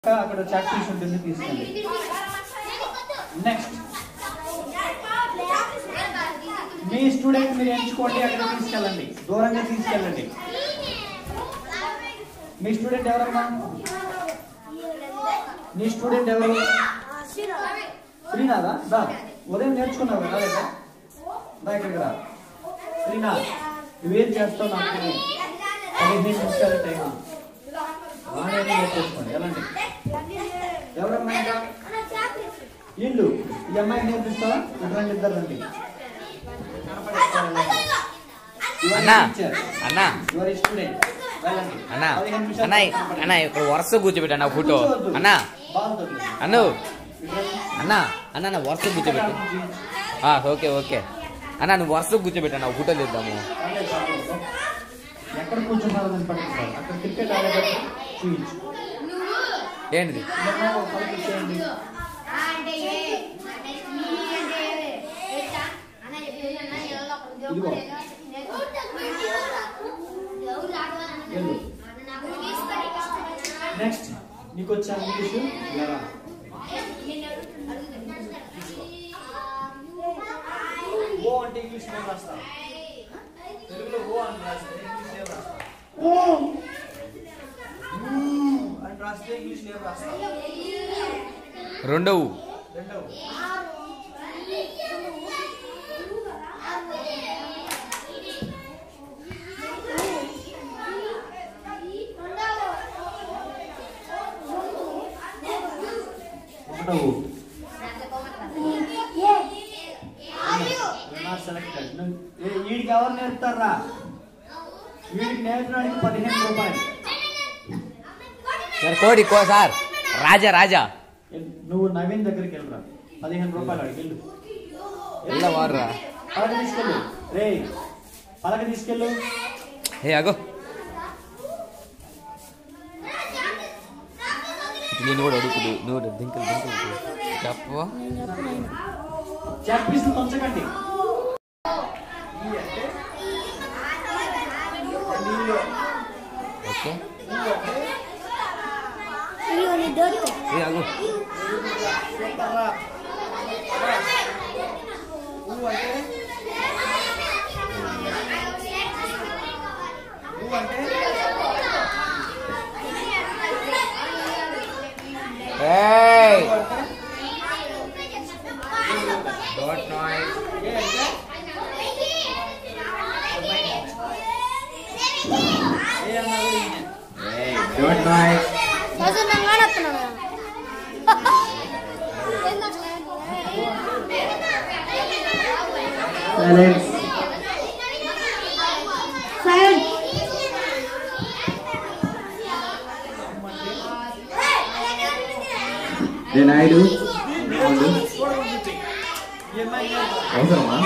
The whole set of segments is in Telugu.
అక్కడ చాక్ పీస్ ఉంటుంది తీసుకెళ్ళి నెక్స్ట్ మీ స్టూడెంట్ మీరు ఎంచుకోండి అక్కడ తీసుకెళ్ళండి దూరంగా తీసుకెళ్ళండి మీ స్టూడెంట్ ఎవరమ్మా నీ స్టూడెంట్ ఎవరు శ్రీనాథా దా ఉదయం నేర్చుకున్నావు కదా లేదా దా ఇక్కడికి రా శ్రీనాథ్ నువ్వేం చేస్తావు నాకు తెలియదు. పదిహేను నిమిషాలు టైం బాగానే నేర్చేసుకోండి ఎలాంటి ఎవరమ్మా ఇంకా ఇల్లు ఈ అమ్మాయికి నేర్పిస్తావా ఇద్దరు ఇద్దరు రండి అన్నా అన్నా యువర్ స్టూడెంట్ వెళ్ళండి అన్నా పదిహేను నిమిషాలు అన్నా కనపడండి. అన్నా ఇక్కడ వరుస కూర్చోబెట్టు ఫోటో కూర్చోవద్దు. అన్నా బాగుంటుంది. అన్ను ఇటు రండి. అన్నా అన్నా నా వరుస కూర్చోబెట్టు ఆ, ఓకే ఓకే అన్నా నువ్వు వరుస కూర్చోబెట్టు అన్న ఫోటో తీద్దాము పర్లేదు, పర్లేదు. ఎక్కడ కూర్చున్నారో నేను పట్టించాలి అక్కడ క్రికెట్ ఆడేటప్పుడు చూపించు ఏంటిది ఏమో పలుకు చేయండి. నెక్స్ట్ నీకు వచ్చా ఇంగ్లీషు ఎలా ఓ అంటే ఇంగ్లీష్ నేను రాస్తా తెలుగులో ఓ అని రాస్తే ఇంగ్లీష్ నేను రాస్తా ఓ అని రాస్తే ఇంగ్లీష్ నేను రాస్తా రెండవు రెండవ ఒకటవ నాట్ సెలెక్టెడ్ వీడికి ఎవరు నేర్పుతారా వీడికి నేర్పడానికి పదిహేను రూపాయలు సార్ కోడి కో సార్ రాజా రాజా నువ్వు నవీన్ దగ్గరికి వెళ్ళరా పదిహేను రూపాయలు అడిగి వెళ్ళు వెళ్ళ వారురా పలక తీసుకెళ్ళు రే పలక తీసుకెళ్ళు ఏ అగో ఇటు నేను కూడా అడుగుతుడు నువ్వు కూడా దింకలు దింకలు చెప్పు చెప్పిస్తూ పంచకండి ఈ అంటే నీళ్ళు. ఓకే ఈ అంటే ఏ అగో సూపర్రా. ఊ అంటే ఊ అంటే ఏయ్ ఊ అంటే డోంట్ నాయిస్ ఏ అంటే ఏ అన్నా కూడా ఈయనే. ఏయ్ డోంట్ నాయిస్ Silence. నేను నాయుడు ఈ అమ్మాయి నేర్పు. అవసరమా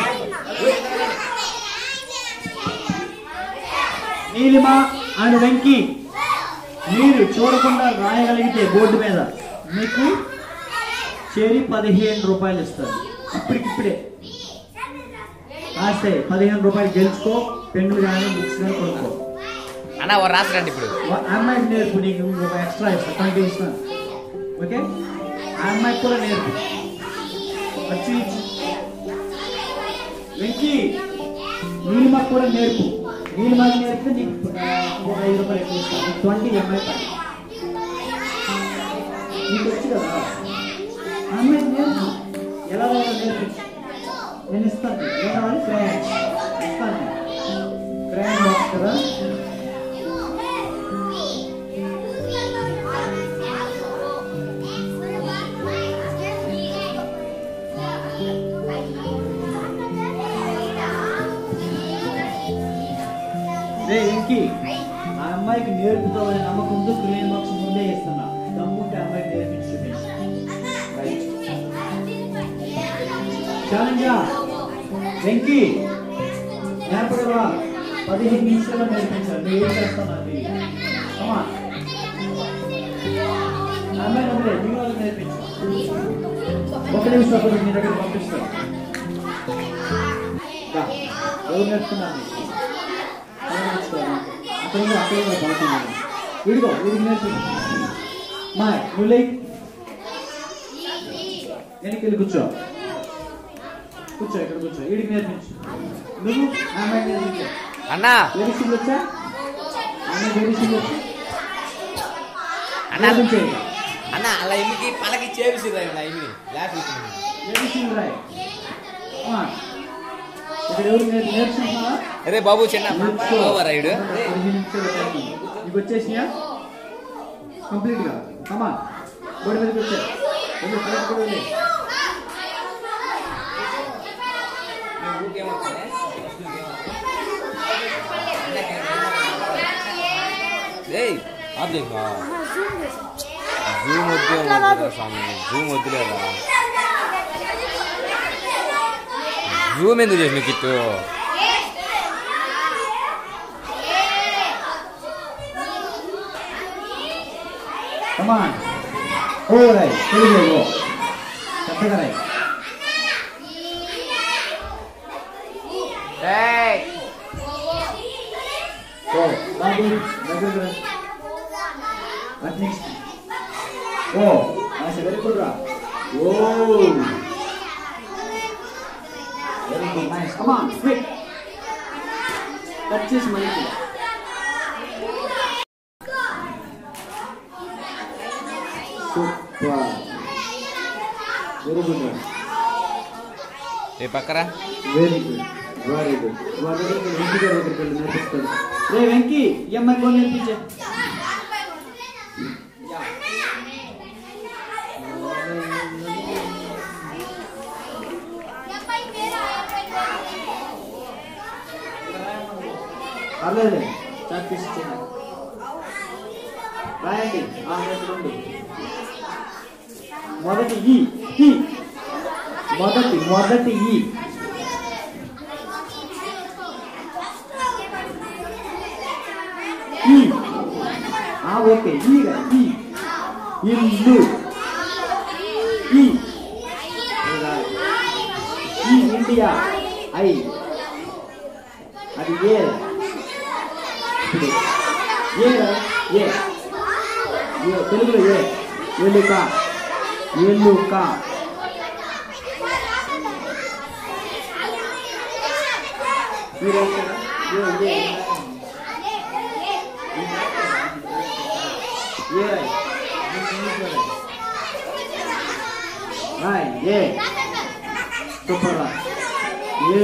నీలిమ అండ్ వెంకీ మీరు చూడకుండా రాయగలిగితే బోర్డు మీద మీకు చేరి పదిహేను రూపాయలు ఇస్తారు ఇప్పటికిప్పుడే రాస్తే పదిహేను రూపాయలు గెలుచుకో పెన్నులు కానీ బుక్స్ కానీ కొనుక్కో అన్న వారు రాసిరండి ఇప్పుడు వా- ఆ అమ్మాయికి నేర్పు నీకు ఒక ఎక్స్ట్రా ఇస్తా ట్వంటీ ఇస్తాను ఓకే ఆ అమ్మాయికి కూడా నేర్పు వచ్చి ఇచ్చి. వెంకీ నీలిమకు కూడా నేర్పు నీలిమకి నేర్పితే నీకు ఆ, ఒక ఐదు రూపాయలు ఎక్కువ ఇస్తాను ట్వంటీ ఎంఐ పై నీకు వచ్చి కదా ఆ అమ్మాయికి నేర్పు ఎలా వాడాలో నేర్పించు నేను ఇస్తాను ఏం కావాలి క్రయాన్ ఇస్తాను క్రయాన్ బాక్స్ కదా రే వెంకీ ఆ అమ్మాయికి నేర్పుతామనే నమ్మకంతో క్రియేట్ బాక్స్ ముందే ఇస్తున్నా దమ్ముంటే ఆ అమ్మాయికి నేర్పించు రైట్ ఛాలెంజా వెంకీ నేర్పడవా పదిహేను నిమిషాల్లో నేర్పించాలి నువ్వు ఏం చేస్తావు నాకు తెలియదు. అమ్మా ఆ అమ్మాయిని వదిలే నీ వాళ్ళకి నేర్పించు ఒక నిమిషం అప్పుడు మీ దగ్గర పంపిస్తాను దా, ఎవరు నేర్చుకున్నాను అక్కడ అక్కడ బాగున్నాను వీడిగో వీడికి నేర్పి మా నువ్వు లేయ్. వెనక్కి వెళ్ళి కూర్చో కూర్చో ఇక్కడ కూర్చో ఈడికి నేర్పించు నువ్వు ఆమె నేర్పించు అన్నా వెరిసింగ్ వచ్చా ఆమె వెరిసింగ్ వచ్చా అన్నా నేర్పించేయి అన్న అలా ఇమికి పలకి చేపిసిరా ఇలా ఇమి లాస్ట్ ఇచ్చింది వెరిసింగ్ రాయ్ ఆ. ఇక్కడ ఎవరు నేర్పి నేర్చుకుంటున్నావా అరే బాబు చిన్న బాబు రైడు పదిహేను నిమిషాలు టైం ఉంది. నీకు వచ్చేసినా కంప్లీట్ గా కమా బోర్డు మీదకి వచ్చా వెళ్ళు, పైకి కూడా వెళ్ళు. ఏయ్ ఆప్ దేఖా జూమ్ వద్దు వద్దురా స్వామి జూమ్ వద్దులేరా జూమ్ ఎందుకు చేసిన కిట్టు కమా ఓ రాయ్ తెలుగు ఓ పెద్దగా రాయ్ ఓ బాబు దగ్గరకు రా అట్ నెక్స్ట్ ఓ ఆశ వెరీ గుడ్ రా ఓ very good nice come on quick touch చేసి మళ్ళీ సూపర్ వెరీ గుడ్ రా ఏ పక్కరా వెరీ గుడ్ వెరీ గుడ్ వాడి దగ్గరికి వెంకీ గారి దగ్గరికి వెళ్ళి నేర్పిస్తాడు రే వెంకీ ఈ అమ్మాయి కూడా నేర్పించే పర్లేదు చాక్ పీస్ ఇచ్చేయండి రాయండి ఆ రెండు మొదటి ఈ ఈ మొదటి మొదటి ఈ ఈ ఆ ఓకే ఈ రా, ఈ ఇల్లు ఈ ఇలా. ఈ ఇండియా ఐ అది ఏ ఇప్పుడు ఏ రా, ఏ ఏ తెలుగులో ఏ ఎలుక ఎలుక ఈ రాస్తారా? ఏ ఏ ఏ రాయ్ రాయ్ ఏ సూపర్ రా ఏ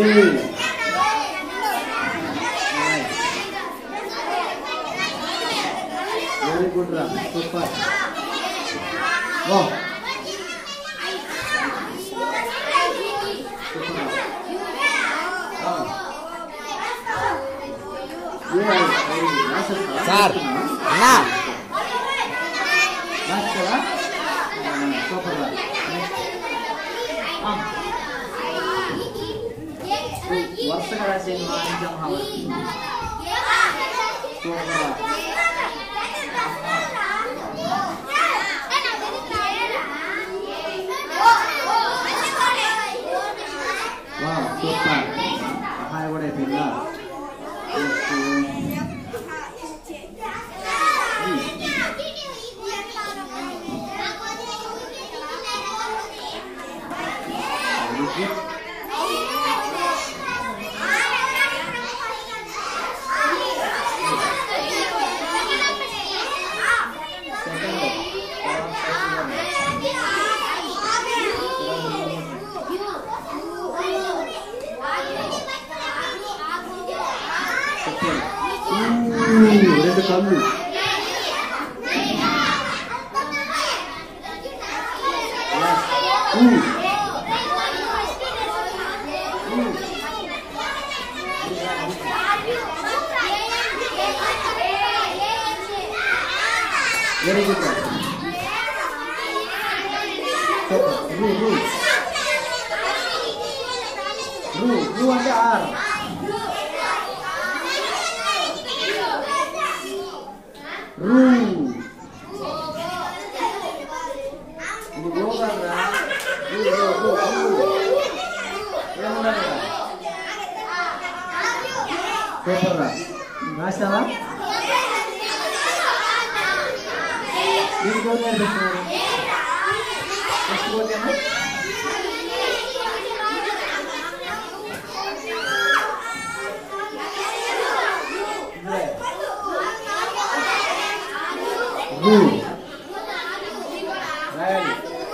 వెరీ గుడ్ రా సూపర్ ఓ ఏ రాయ్ రాసేస్తావా? సార్ అన్నా రాస్తావా? ఆ, సూపర్ రా ఆ, వరుసగా రాసేయండి మా ఇంట్లో మహావతి. సూపర్ రా వా సూపర్ సహాయ కూడా అయిపోయిందా రెండు కళ్ళు ఊ. వెరీ గుడ్ రూ రూ రూ రూ అంటే ఆర్ రూ ఇది రూ కాదురా రూ రూ రూ రూ ఏమున్నది ఇక్కడ? సూపర్ రా రాసావా దీనికి ఎవరు నేర్పిస్తున్నారు నెక్స్ట్ ఓకేనా గు రాయాలి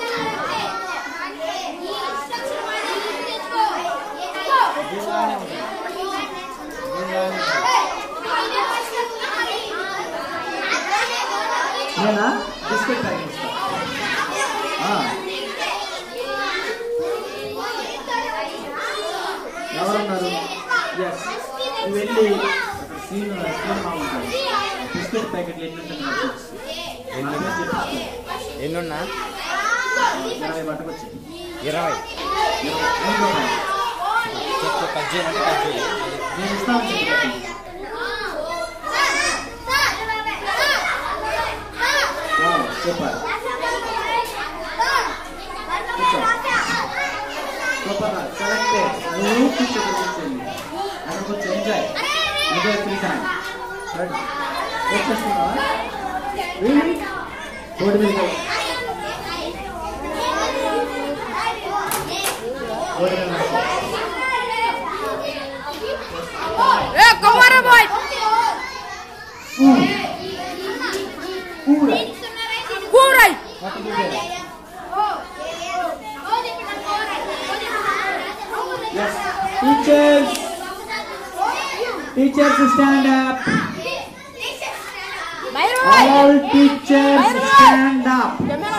దీనిలానే ఉంటుంది దీనిలానే ఉంటుంది. నేనా బిస్కెట్ ప్యాకెట్ ఇస్తా ఆ. ఎవరన్నారు ఎస్ నువ్వు వెళ్ళి అక్కడ సీన్ సీన్ మా ఉంటుంది బిస్కెట్ ప్యాకెట్లు ఎన్ని ఉంటుంది నాకు తెలుసు. అలాగే చెప్పు. ఎన్నున్నా ఇరవై పట్టుకొచ్చి ఇరవై ఇరవై రూపాయలు. చెప్పు కట్ చేయాలంటే కట్ చేయాలి నేను ఇస్తాను చెప్పు. వావ్, సూపర్ సూపర్ కరెక్ట్ నువ్వు కూర్చో కూర్చోండి అక్కడ కూర్చో ఎంజాయ్ ఎంజాయ్ ఫ్రీ టైం వచ్చేస్తున్నావా Really? రోడ్డు మీద రోడ్డు మీద ఏ కుమార బాయ్ కూర కూరై What did you get? Yes. Teachers, teachers stand up. All teachers stand up.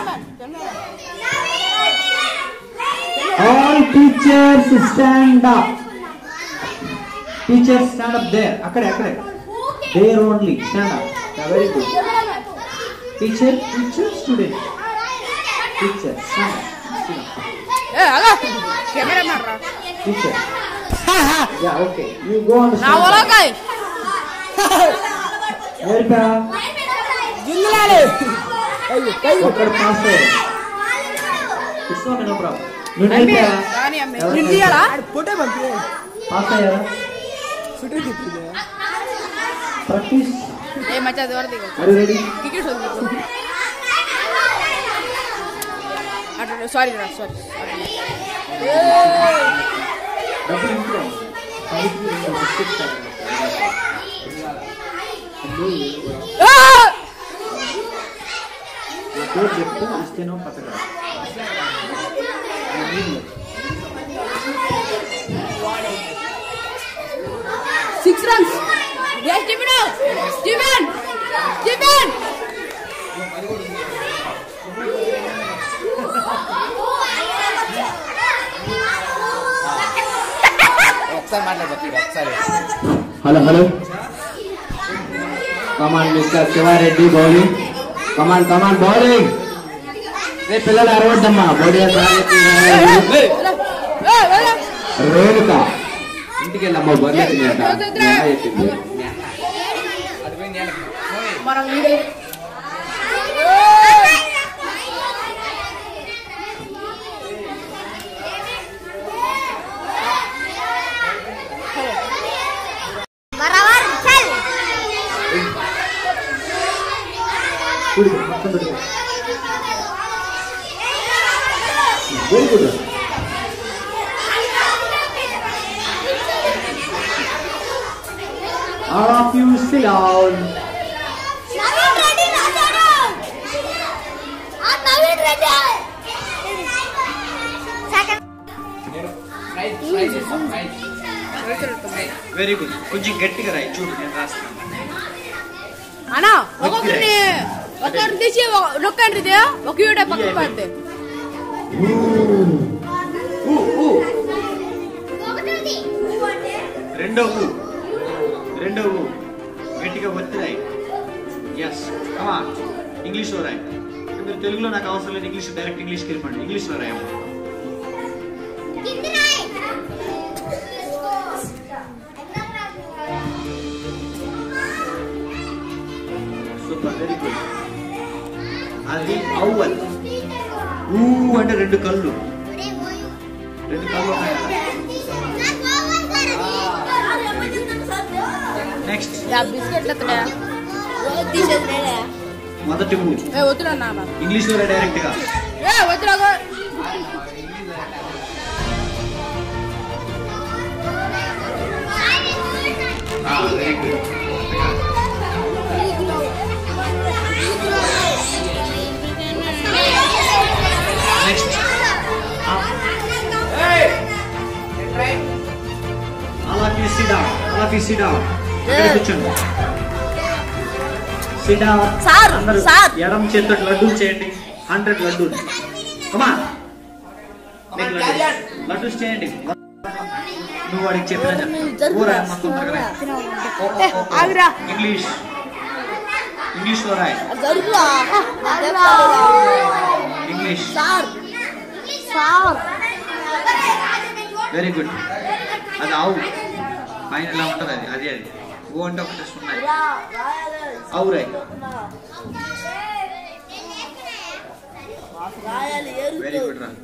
All teachers stand up. Teachers stand up there. అక్కడే అక్కడే there only stand up. Yeah, very good. Teacher, teacher, student. Teacher, stand up. Sit up. ఏ అలా కెమెరా మాట్రా Teacher. Yeah, okay. You go on the నా stand. ఒలకాయ్ నేర్పా జిల్లాలే ఒక్కడ పాస్ అయ్యారు ఇట్స్ ఓకే నో ప్రాబ్లం నువ్వు నేర్పా రాని అమ్మే నేను తీయాలా పాస్ అయ్యారా ప్రాక్టీస్ ఏ మచ్చా అది వరది మరి రెడీ టికెట్ ఉంది అటు సారీ రా సారీ డబ్బులు ఇంట్లో పైకి రెండు బిస్కెట్స్ తాగండి. నా పేరు చెప్తే ఇస్తేనో పట్టగా six runs yes Steven Steven Steven ఒకసారి మాట్లాడబోతుంది ఒకసారి hello hello come on mister Sivareddy bowling come on come on bowling రే పిల్లలు అరవద్దమ్మా బౌలింగ్ రేణుక ఇంటికి వెళ్ళమ్మా బొర్రె తినేట చెప్పింది అది పోయింది వెనక్కి. మనం వీడియో కుడి మొత్తం పెట్టుకో very good All of you sit down. నేను ప్రైజ్ ప్రైజ్ ఇస్తాను ప్రైజ్ వెరీ గుడ్ కొంచెం గట్టిగా రాయి చూడు నేను రాస్తాను అన్నా ఒక్కొక్కరిని ఒక్కరిని తీసి ఒక- నొక్కండి ఇది ఒక వీడియో పక్కన పడితే ఊ, ఊ. రెండో ఊ రెండో ఊ గట్టిగా ఒత్తి రాయి ఎస్ కమా ఇంగ్లీష్లో రాయి మీరు తెలుగులో నాకు అవసరం లేదు ఇంగ్లీష్ డైరెక్ట్ ఇంగ్లీష్కి వెళ్ళిపోండి ఇంగ్లీష్లో రాయమ్మా సూపర్ వెరీ గుడ్ అది అవ్వల్ ఊ అంటే రెండు కళ్ళు రెండు కళ్ళు ఉన్నాయా నెక్స్ట్ బిస్కెట్లు ఎత్తడా తీసేది నేనే మొదటి ఊ ఏ వద్దురా నాన్న ఇంగ్లీష్ లో డైరెక్ట్ గా ఏ వద్దురా గో. వెరీ గుడ్ నెక్స్ట్ అలా సిడా అలా సిడా కూర్చోండి సిడా సార్, అందరూ సార్. ఎడం చేతితో లడ్డూలు చేయండి హండ్రెడ్ లడ్డూలు కమా లడ్డూస్ చేయండి నువ్వు వాడికి చెప్పిన ఊరా మొత్తం తొందరగా ఏ, ఆగురా ఇంగ్లీష్ ఇంగ్లీష్ లో రాయ్ జరుగురా English sir sir very good అది ఆవు పైన ఇలా ఉంటుంది అది అది అది ఓ అంటే ఒకటి ఉన్నాయి ఆవు రాయ్ వెరీ గుడ్ రా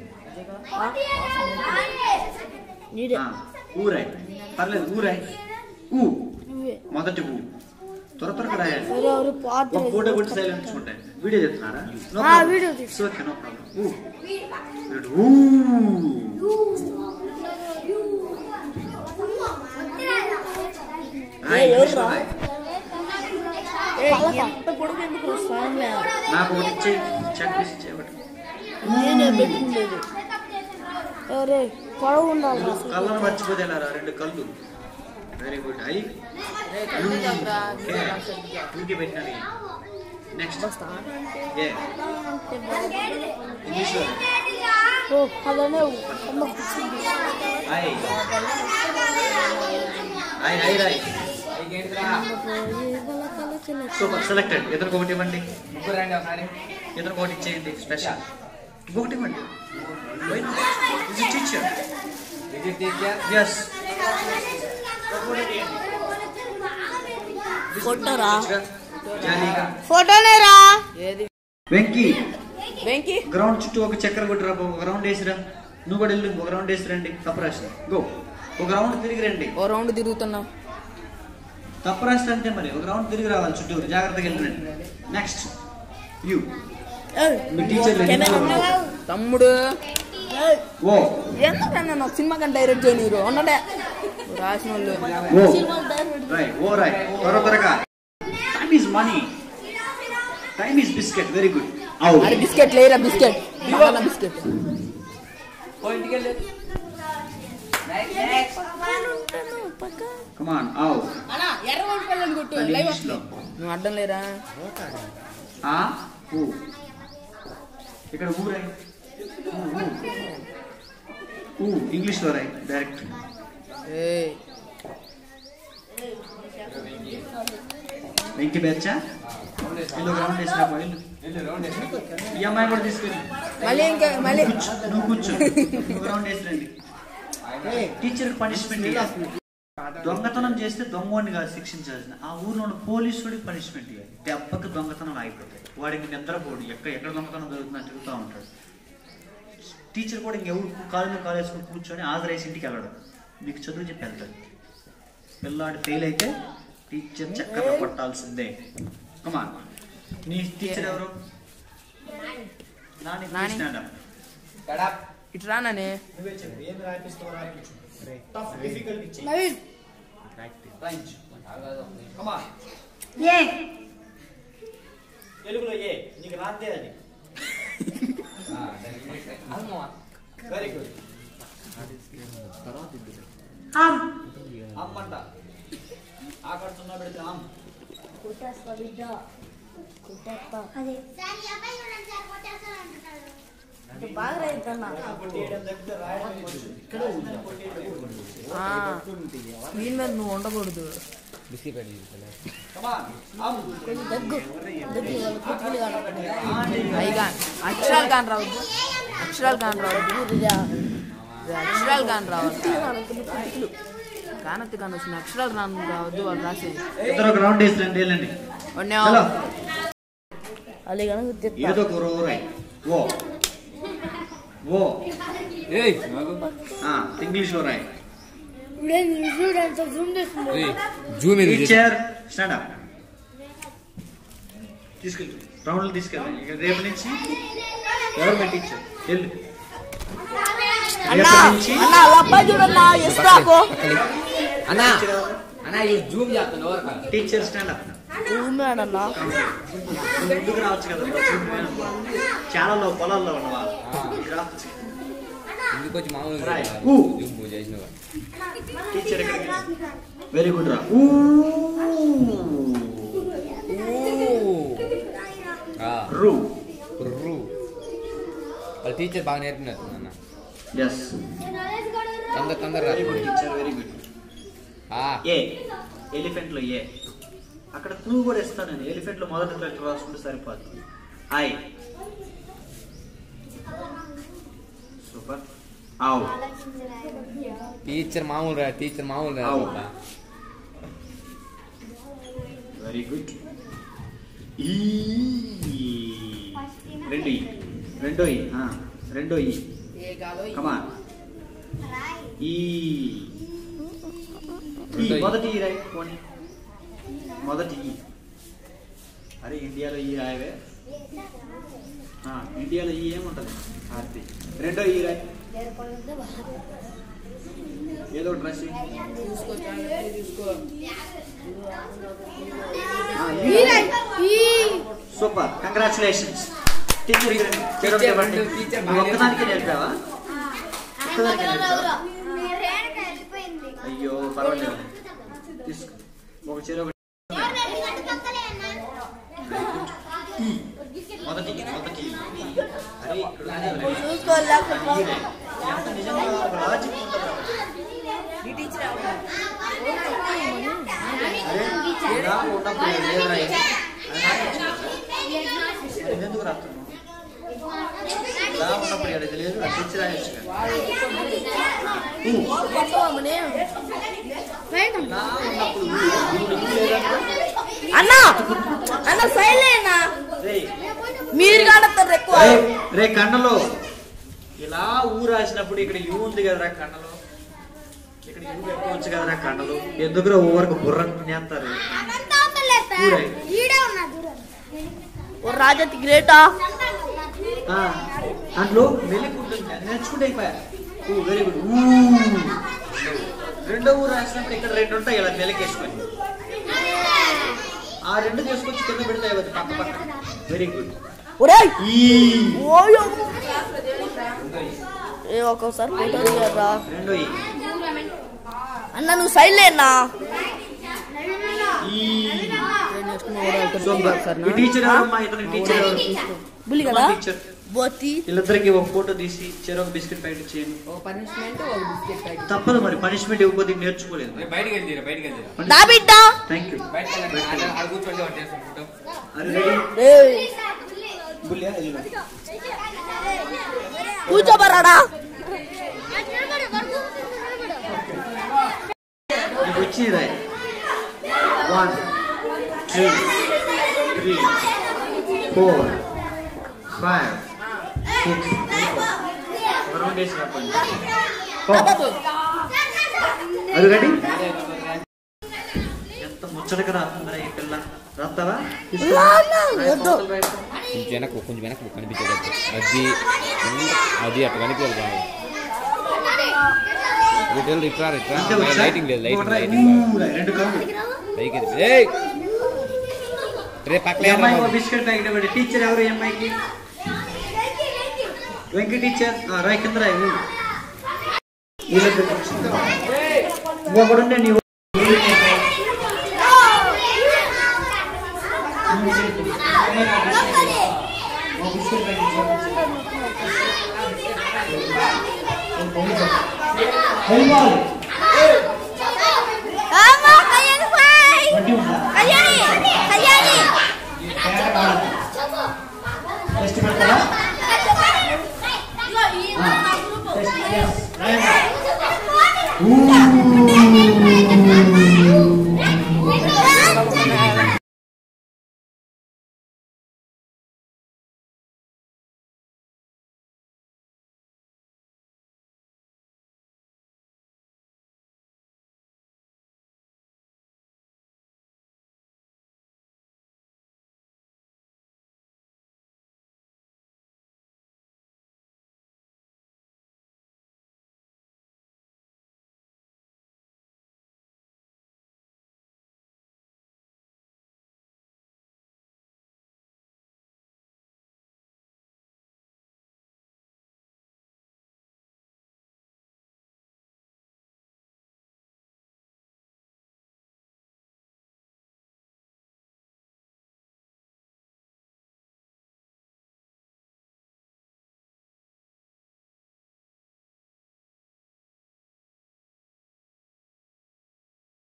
ఆ, ఊరాయ్ పర్లేదు ఊరాయ్ ఊ మొదటి ఊ త్వర త్వరగా రాయాలి ఒక ఫోటో కొట్టి సైలెంట్ ఉంటాయి వీడియో చెప్తున్నారా No ఆ, problem. Video It's okay, no problem. ఊ Good. ఊ రాయ్, English లో రాయ్. ఎంత పొడుగు ఎందుకు వస్తాను నాకు ఒకటి ఇచ్చేయి చెక్ పీస్ ఇచ్చేయి ఒకటి నేనే పెట్టుకుండేది అరే పొడవు ఉండాలి కళ్ళను మర్చిపోతే ఎలా రా రెండు కళ్ళు వెరీ గుడ్ ఐ ఇంటి పెట్టినవి నెక్స్ట్ ఏ ఇంగ్లీష్ లో ఓ అలానే అమ్మ కూర్చుంది ఐ ఐ ఐ రాయ్ సూపర్ సెలెక్టెడ్ ఇతనికి ఒకటి ఇవ్వండి ముగ్గురు రండి ఒకసారి ఇతనికి ఒకటి ఇచ్చేయండి స్పెషల్ ఇంకొకటి ఇవ్వండి టీచర్ విజిట్ టీచర్ ఎస్ ఫోటోరా జాలీగా ఫోటోనేరా ఏది వెంకీ వెంకీ గ్రౌండ్ చుట్టూ ఒక చక్కెర కొట్టురా బాబు, ఒక రౌండ్ వేసిరా నువ్వు కూడా వెళ్ళు ఒక రౌండ్ వేసి రండి తప్పరాశి గో ఒక రౌండ్ తిరిగి రండి ఓ రౌండ్ తిరుగుతున్నా తప్పరాశి అంతే మరి ఒక రౌండ్ తిరిగి రావాలి చుట్టూరు జాగ్రత్తగా వెళ్ళి రండి నెక్స్ట్ యూ మీ టీచర్ తమ్ముడు ఓ ఎందుకన్నా నాకు సినిమా కంటే డైరెక్ట్ చేయనీరు ఉన్నడే రాసిన వాళ్ళు ఓ రాయ్ ఓ రాయ్ త్వర త్వరగా time is money time is biscuit very good అవు అరే బిస్కెట్ లేరా బిస్కెట్ బనానా బిస్కెట్ ఓ ఇంటికి వెళ్ళు కమాన్ అవు అన్నా ఎర్ర పిల్లలు కొట్టు అది లైవ్ ఇంగ్లీష్ లో నువ్వు అడ్డం లేరా ఆ ఊ ఇక్కడ ఊ రాయ్ ఊ, ఊ. ఊ ఇంగ్లీష్ లో రాయ్ డైరెక్ట్ ఏ వెంకి బెచ్చా ఇల్లు గ్రౌండ్ వేసినా ఇల్లు వెళ్ళు రౌండ్ వేసి ఈ అమ్మాయి కూడా తీసుకెళ్ళి మళ్ళీ ఇంకా మళ్ళీ కూర్చో, నువ్వు కూర్చో నువ్వు గ్రౌండ్ వేసి రండి టీచర్ పనిష్మెంట్ దొంగతనం చేస్తే దొంగవాడిని కాదు శిక్షించాల్సిన ఆ ఊర్లో ఉన్న పోలీసుడికి పనిష్మెంట్ ఇవ్వాలి దెబ్బకి దొంగతనం ఆగిపోతాయి వాడికి నిద్రపోడు ఎక్కడ ఎక్కడ దొంగతనం జరుగుతుందని తిరుగుతూ ఉంటాడు టీచర్ కూడా ఇంకెవరు కాలు మీద కాలు వేసుకొని కూర్చొని హాజరేసి ఇంటికి వెళ్ళడం మీకు చదువు చెప్పి వెళ్తాడు పిల్లాడు ఫెయిల్ అయితే టీచర్ చక్కగా కొట్టాల్సిందే కమా నీ టీచర్ ఎవరు నాని నాని. కృష్ణాడ. గడా ఇటు రానని నువ్వే చెప్పు ఏం రాయిస్తావో రాయించు టఫ్ డిఫికల్ట్ ఇచ్చే నవీన్ రాయించు ఆగదు. కమా ఏ తెలుగులో ఏ నీకు రాంతే అది ఆ, దానికి ఇంగ్లీష్ రాయి. అమ్మో. వెరీ గుడ్ అమ్మంట ఆకడుతున్నా పెడితే అమ్ బాగా రైతన్నా కొట్టేయడం తప్పితే రాయడం వచ్చు. దీని మీద నువ్వు ఉండకూడదు బిస్కెట్ పెట్టి తీసుకెళ్ళు. Come on, అమ్. దగ్గు పైగా అక్షరాలు కాని రావద్దు అక్షరాలు కాని రావద్దు ఇది అక్షరాలు కాని రావద్దు కానత్తి కాని వచ్చిన అక్షరాలు రాని రావద్దు వాళ్ళు రాసేది ఇద్దరు ఒక రౌండ్ వేసి రండి వెళ్ళండి వాడిని చలో అది కనుక ఏదో ఒక రో రాయ్ ఓ ఓ ఏయ్ ఆగు. ఆ, ఇంగ్లీష్ లో రాయ్ ఏయ్, జూమ్ ఇది చేసి. టీచర్ స్టాండ్ అప్ తీసుకెళ్తు రౌండ్లు తీసుకెళ్ళండి ఇక రేపు నుంచి ఎవరు పెట్టించారు వెళ్ళు అన్నా రేపటి నుంచి అన్నా అలా అబ్బాయి చూడన్నా ఇస్తాకు అన్నా అన్నా ఇది జూమ్ చేస్తాను ఎవరు కాదు టీచర్ స్టాండ్ అప్ ఉన్నాడన్నా ముందుకు రావచ్చు కదా చాలా లో పొలాల్లో ఉన్నవా ఇటు రావచ్చు ఇందుకు వచ్చి మామూలుగా రాయ్. జూమ్ ఊ. పూజ చేసిన టీచర్ ఎక్కడికి వెరీ గుడ్ రా రు వాళ్ళ టీచర్ బాగా నేర్పినారు అన్న ఎస్ తొందర తొందర వెరీ గుడ్ రాదు టీచర్ వెరీ గుడ్ ఆ, ఏ ఎలిఫెంట్ లో ఏ అక్కడ క్లూ కూడా ఇస్తాను నేను ఎలిఫెంట్ లో మొదటి లెటర్ రాసుకుంటే సరిపోతుంది ఐ సూపర్ ఆవు టీచర్ మామూలు రా టీచర్ మామూలు రా అవు. బాబా. వెరీ గుడ్ ఈ రెండు ఈ రెండో ఈ ఆ, రెండో ఈ కమా ఈ ఈ రెండో ఈ. మొదటి ఈ రాయి పోనీ మొదటి ఈ అరే ఇండియాలో ఈ రాయవే ఆ, ఇండియాలో ఈ ఏముంటది ఆర్తి రెండో ఈ రాయి ఏదో ఒకటి రాసి ఆ, ఈ. Super congratulations teacher Teacher, teacher బాగా ఒక్కదానికి నేర్పావా ఒక్కదానికి నేర్పావా అయ్యో పర్వాలేదు తీసుకో ఒక చెరు ఒకటి ఈ. మొదటి మొదటి అరే ఇక్కడ ఉంది కదా. చూసుకోలేకపోతే ఈ రే. ఎంత నిజంగా ఒక లాజిక్ ఉంటుంది అరే ఇలా ఉన్నప్పుడు లేదురా ఇది. అది ఎందుకు రాస్తున్నావు ఇలా ఉన్నప్పుడు ఇక్కడ ఇది లేదు అది తెచ్చి రాయొచ్చు కదా. ఊ. ఇలా ఉన్నప్పుడు ఊ. ఊ. ఊ లేదంటే అన్నా అన్న సైలేనా రేయ్. మీరు కాడతారు ఎక్కువ రే రే కన్నలో ఇలా ఊ రాసినప్పుడు ఇక్కడ యూ ఉంది కదరా కన్నలో ఇక్కడ యూ పెట్టుకోవచ్చు కదరా కన్నలు ఎందుకురా ఊరకు బుర్ర తినేస్తారు ఈడే ఉన్నది ఓ రాజతి గ్రేటా ఆ, దాంట్లో మెలికి ఉంటుంది అది నేర్చుకుంటే అయిపోయా ఊ వెరీ గుడ్ ఊ రెండో ఊరు రాసినప్పుడు ఇక్కడ రెండు ఉంటాయి ఇలా మెలికేసుకొని ఆ రెండు తీసుకొచ్చి కింద పెడితే అయిపోతుంది పక్క పక్క వెరీ గుడ్ ఒరేయ్ ఈ ఓయో ఏ ఒక్కోసారి ఫోటో తీయరా రెండో ఈ అన్న నువ్వు సైలేనా ఈ సూపర్ ఈ టీచర్ ఎవరమ్మా ఇతని టీచర్ ఎవరు బుల్లి కదా మా టీచర్ బోతి వీళ్ళిద్దరికి ఒక ఫోటో తీసి చెరొక బిస్కెట్ ప్యాకెట్ చేయండి ఓ పనిష్మెంట్ ఒక బిస్కెట్ ప్యాకెట్ తప్పదు మరి పనిష్మెంట్ ఇవ్వకపోతే ఇంక నేర్చుకోలేదు రేపు బయటికి వెళ్తీరా బయటికి వెళ్తీరా దా బిడ్డ థ్యాంక్ యూ బయటికి వెళ్ళండి ఆడ- ఆడ కూర్చోండి ఒకటి చేస్తాం ఫోటో అరే రెడీ ఏయ్, బుల్లియా ఇదిగో. కూర్చోబరాడా నీకు వచ్చింది రాయ్ one two three four five six ఒక రౌండ్ వేసి రాపండి అది రెడీ ఎంత ముచ్చటగా రాస్తుందిరా ఈ పిల్ల రాస్తావా తీసుకో. నాన్న, రాయి, వద్దు. అవతల రాయి. కొంచెం వెనక్కు కొంచెం వెనక్కు కనిపించేది అది అది అట్లా కనిపించాలి బాగా రిటర్న్ రిట్రా రిట్రా అంతే వచ్చా? లైటింగ్ లేదు ఇంకొకటి రాయి. లైటింగ్ లైటింగ్ ఊ, రాయి. రెండు కౌంట్ పైకి ఎత్తి- ఏయ్ రే పక్కలే ఈ అమ్మాయికి ఒక బిస్కెట్ ప్యాకెట్ ఇవ్వండి టీచర్ ఎవరు ఈ అమ్మాయికి వెంకట టీచర్ ఆ, రాయ్ కింద రాయి ఊ. వీళ్ళిద్దరికి వచ్చింది. ఇంకొకడు ఉండే నీ